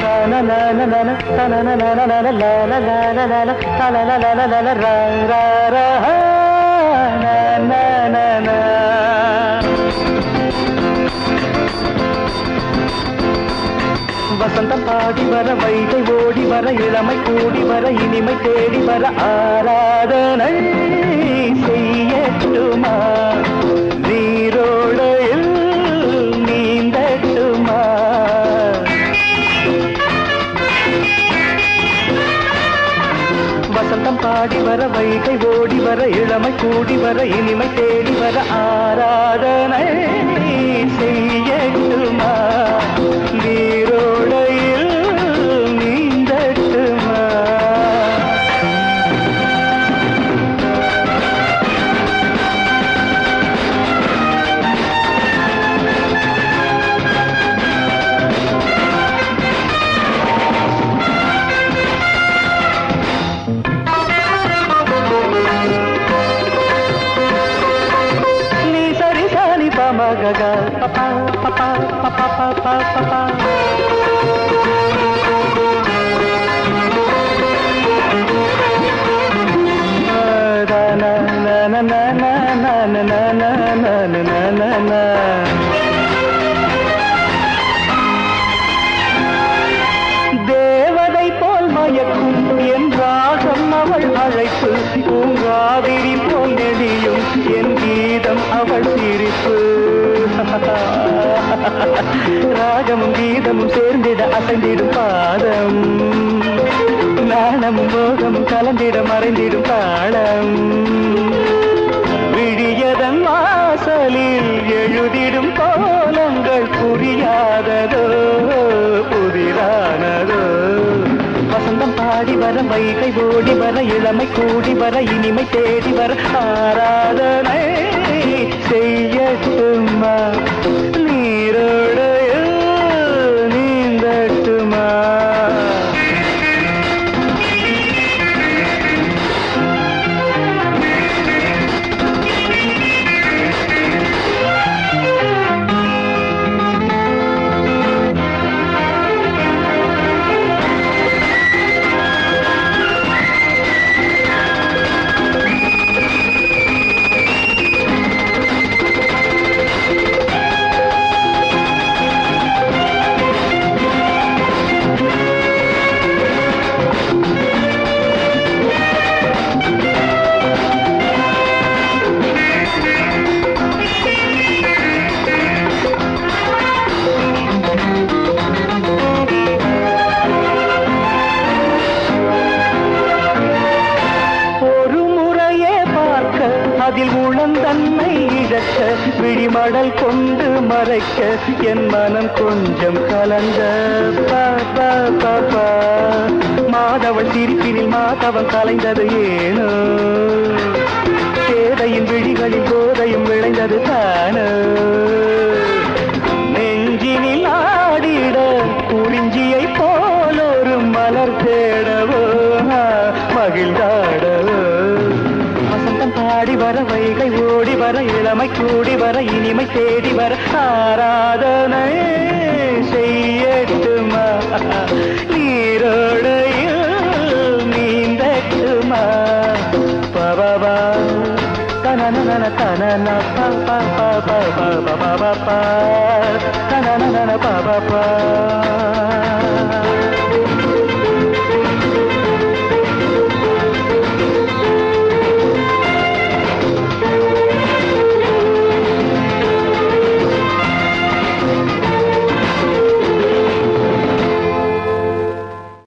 வசந்தம் பாடி வர வைகை ஓடி வர இளமை கூடி வர இனிமை தேடி வர ஆராதனை செய்யட்டுமா நீரோடையில் நீந்தட்டுமா வசந்தம் பாடி வர வைகை ஓடி வர இளமை கூடி வர இனிமை தேடி வர ஆராதனை செய்யட்டுமா நீரோடையில் நீந்தட்டுமா நீ சரி சரி பமகக பப்பா பப்பா பப்பா பப்பா பப்பா தேவதை போல் மயக்கும் என் ராகம் அவள் அழைப்பு பூங்காவிரி போல் நெடியும் என் கீதம் அவள் சிரிப்பு ராகமும் கீதமும் சேர்ந்திட அசைந்திடும் பாதம் நாணமும் மோகமும் கலந்திட மறைந்திடும் தாளம் விழியதன் வாசலில் எழுதிடும் கோலங்கள் புரியாததோ புதிரானதோ வசந்தம் பாடி வர வைகை ஓடி வர இளமை கூடி வர இனிமை தேடி வர ஆராதனை செய்யட்டுமா நீரோடையில் நீந்தட்டுமா ஒரு முறையே பார்க்க அதில் உளந்தன்னை இழக்க விழிமடல் கொண்டு மறைக்க என் மனம் கொஞ்சம் கலந்த பா, பா, பா, பா. மாதவள் சிரிப்பினில் மாதவன் கலைந்தது ஏனோ சேதையின் விழிகளில் போதையும் விளைந்தது தானோ நெஞ்சினில் ஆடிட குறிஞ்சியை போல் ஒரு மலர் தேடவோ மகிழ்ந்தாடவோ வசந்தம் பாடி வர வைகை ஓடி வர இளமை கூடி வர இனிமை தேடி வர ஆராதனை செய்யட்டுமா நீரோடையில் நீந்தட்டுமா பபபா தனனன தனன ப ப ப ப ப ப ப ப தனனன ப ப ப